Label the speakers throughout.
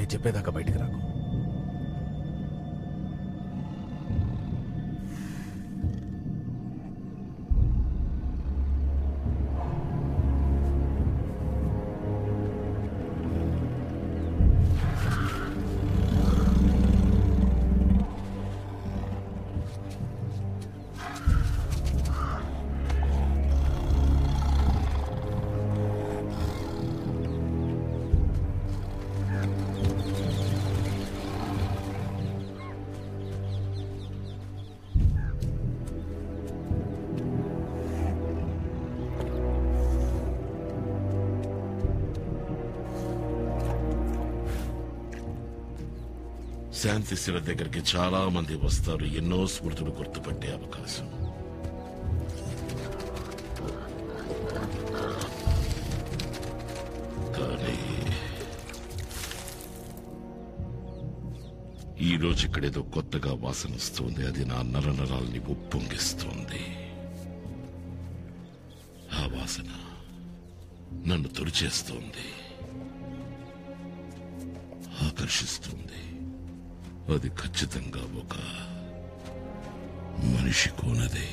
Speaker 1: నేను చెప్పేదాకా బయటికి రాకు
Speaker 2: శాంతిశిల దగ్గరికి చాలా మంది వస్తారు ఎన్నో స్మృతులు గుర్తుపట్టే అవకాశం కానీ ఈ రోజు ఇక్కడేదో కొత్తగా వాసన వస్తుంది అది నా నరనరాల్ని ఉప్పొంగిస్తోంది ఆ వాసన నన్ను తుడిచేస్తోంది ఆకర్షిస్తుంది అది ఖచ్చితంగా ఒక మనిషి కోనదే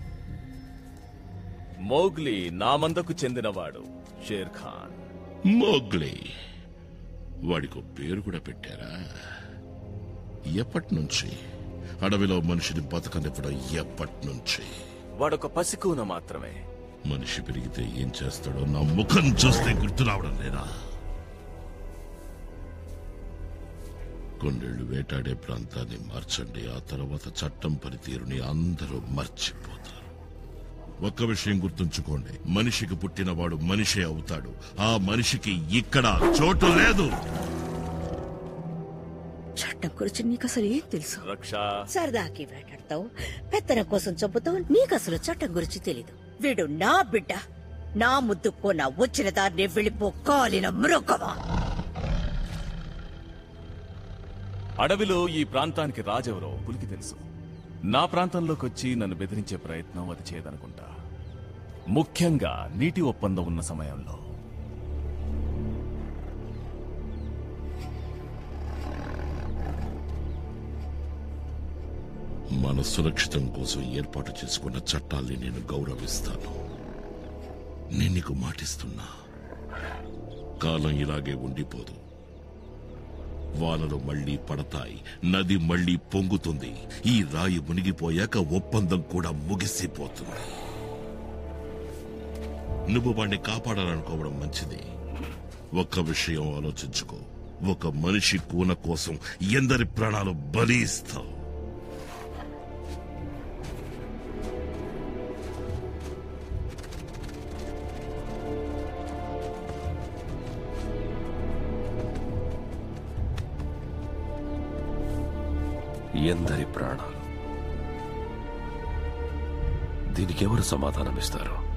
Speaker 1: మోగ్లీ నా మందకు చెందినవాడు షేర్ ఖాన్
Speaker 2: మోగ్లీ వాడికి ఓ పేరు కూడా పెట్టారా ఎప్పటి నుంచి అడవిలో మనిషిని బతకనివ్వడం ఎప్పటి నుంచి
Speaker 1: వాడొక పసికూన మాత్రమే
Speaker 2: మనిషి పెరిగితే ఏం చేస్తాడో నా ముఖం చూస్తే గుర్తు రావడం లేదా కొన్నేళ్లు వేటాడే ప్రాంతాన్ని మార్చండి ఆ తర్వాత చట్టం పనితీరుని అందరూ మర్చిపోతారు ఒక్క విషయం గుర్తుంచుకోండి మనిషికి పుట్టినవాడు మనిషే అవుతాడు ఆ మనిషికి ఇక్కడ చోటు లేదు
Speaker 3: చట్టం గురించి నీకు అసలు ఏం తెలుసు
Speaker 1: రక్ష
Speaker 3: సరదాకి వేటాడతావు పెత్తనం కోసం చంపుతావు నీకు అసలు చట్టం గురించి తెలీదు వీడు నా బిడ్డ నా ముద్దుకో నా వచ్చిన దాన్ని వెళ్ళిపో కాలిన మృగమా
Speaker 1: అడవిలో ఈ ప్రాంతానికి రాజెవరో పులికి తెలుసు నా ప్రాంతంలోకి వచ్చి నన్ను బెదిరించే ప్రయత్నం అది చేయదనుకుంటా ముఖ్యంగా నీటి ఒప్పందం ఉన్న సమయంలో
Speaker 2: మన సురక్షితం కోసం ఏర్పాటు చేసుకున్న చట్టాల్ని నేను గౌరవిస్తాను నేను నీకు మాటిస్తున్నా కాలం ఇలాగే ఉండిపోదు వానలు మళ్లీ పడతాయి నది మళ్లీ పొంగుతుంది ఈ రాయి మునిగిపోయాక ఒప్పందం కూడా ముగిసిపోతుంది నువ్వు వాణ్ణి కాపాడాలనుకోవడం మంచిది ఒక్క విషయం ఆలోచించుకో ఒక మనిషి కూన కోసం ఎందరి ప్రాణాలు బలి ఇస్తావు
Speaker 4: ఎందరి ప్రాణాలు దీనికి ఎవరు సమాధానం ఇస్తారు